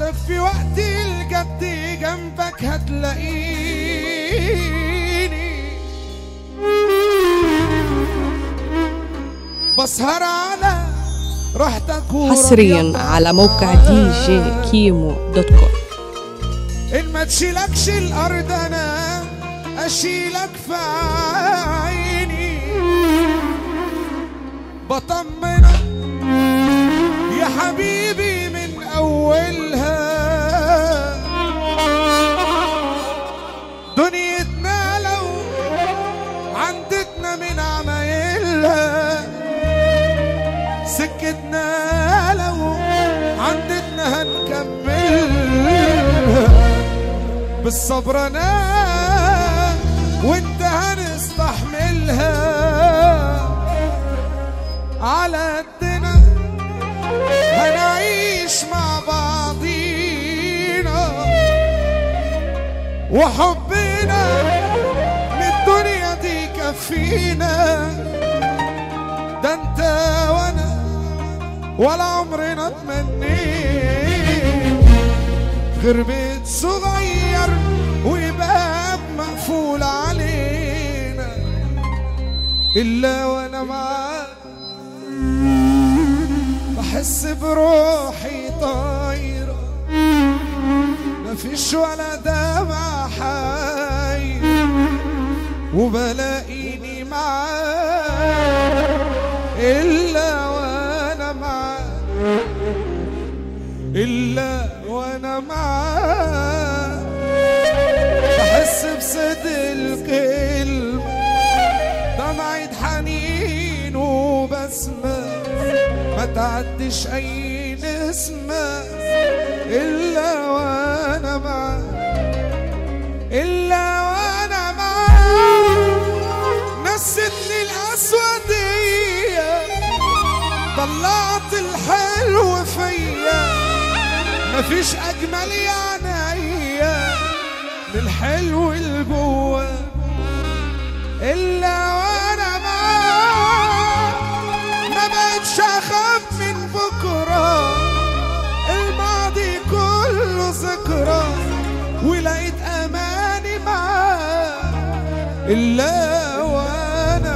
ده في وقت الجد جنبك هتلاقيني بسهر على راحتك حصريا على موقع دي جي كيمو دوت كوم ان ما تشيلكش الارض انا اشيلك في عيني بطمنك يا حبيبي من اولها دنيتنا لو عندتنا من عمايلها سكتنا لو عندتنا هنكملها بالصبر انا وانت هنستحملها على قدنا هنعيش مع بعضينا وحبنا للدنيا دي كفينا ده انت وانا ولا عمرنا تمنيت غير بيت صغير وباب مقفول علينا الا وانا معاك بحس بروحي طايرة مفيش ولا دمع حي وبلاقيني معاك إلا وأنا معاك إلا وأنا معاك بحس بصدق الكلمة دمعة حنين وبسمة ما تعدش أي نسمة إلا وأنا معاك إلا وأنا معاك نستني الأسودية طلعت الحلو فيا مفيش أجمل يا عينيا من الحلو اللي جوا إلا وأنا معاك ما بقتش أخاف من بكرة الماضي كله ذكرى ولقيت أماني معاك إلا وأنا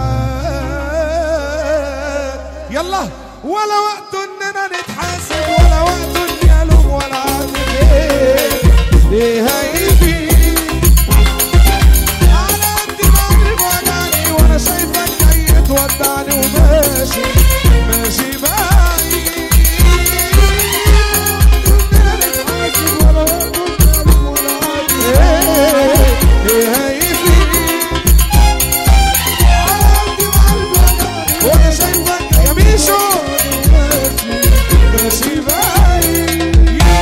معاك يلا ولا وقت إننا نتحاسب ولا وقت إني ألوم ولا أعمل إيه إيه هيفيد على قد ما قلبي وجعني وانا شايفك جاي تودعني وماشي ماشي بعيد إيه إيه هيفيد على قد ما قلبي وجعني وانا شايفك يا ميشو ماشي بعيد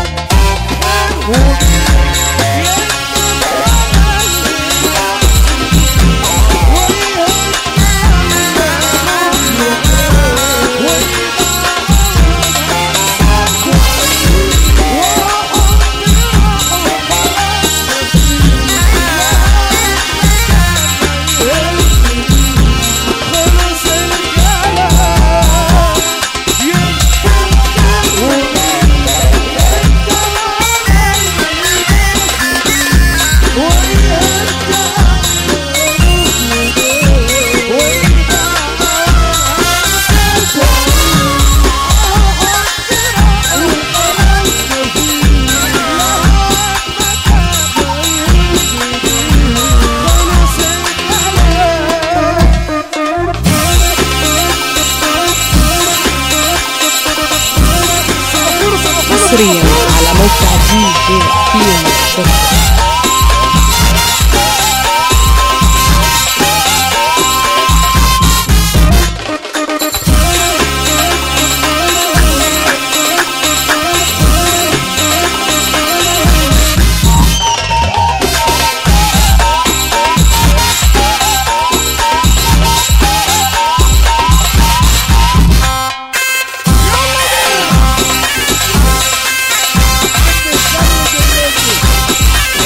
حصريا على موقع دي جي كيمو دوت كوم يلا بينا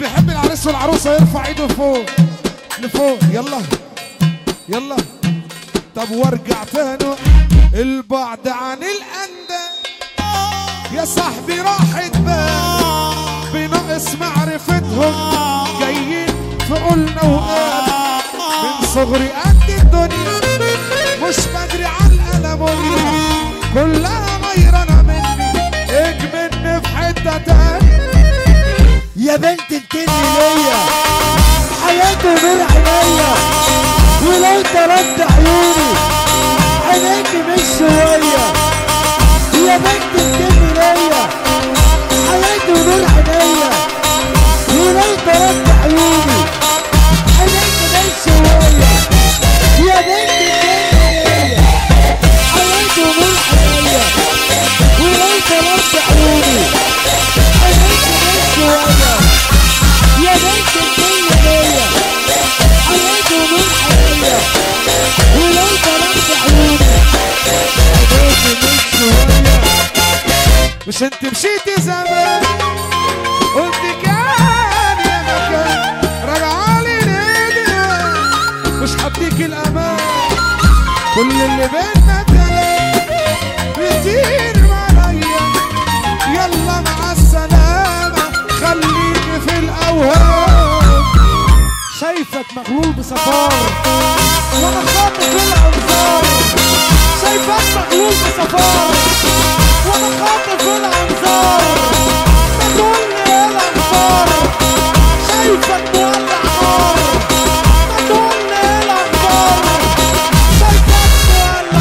بيحب العريس والعروسه يرفع ايده لفوق لفوق يلا يلا طب وارجع تاني البعد عن الاندى يا صاحبي راحت بال بناقص معرفتهم جايين في قلنا وقال من صغري قد الدنيا مش بدري على الألمونيا كلها غيرانة مني اجملني في حتة تانية يا بنت التاني ليا حياتي نور عينيا ولو طلبت عيوني عينيكي مش شوية يا بنت التاني ليا حياتي نور عينيا ولو طلبت عيوني عينيكي مش شوية يا بنت التاني ليا حياتي نور عينيا ولو طلبت عيوني عينيكي مش شوية يا بنت الدنيا ليا حياتي نور عينيا ولو طلبت عيوني عينيكي مش شوية مش انت مشيتي زمان قلت كان يا مكان رجعالي ليه مش هديك الامان كل اللي بينا كلام بيطير عليا يلا مع السلامة خليني في الأوهام شايفك مغلول بصفار وانا خاطف الانظار شايفك مغلول بصفار وانا خاطف الانظار ما تقول لي ايه الانظار شايفك مولع نار ما تقول لي ايه الانظار شايفك مولع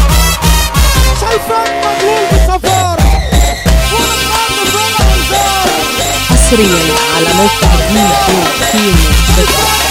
شايفك مغلول بصفار وانا خاطف الانظار حصريا على موقع دي جي كيمو دوت كوم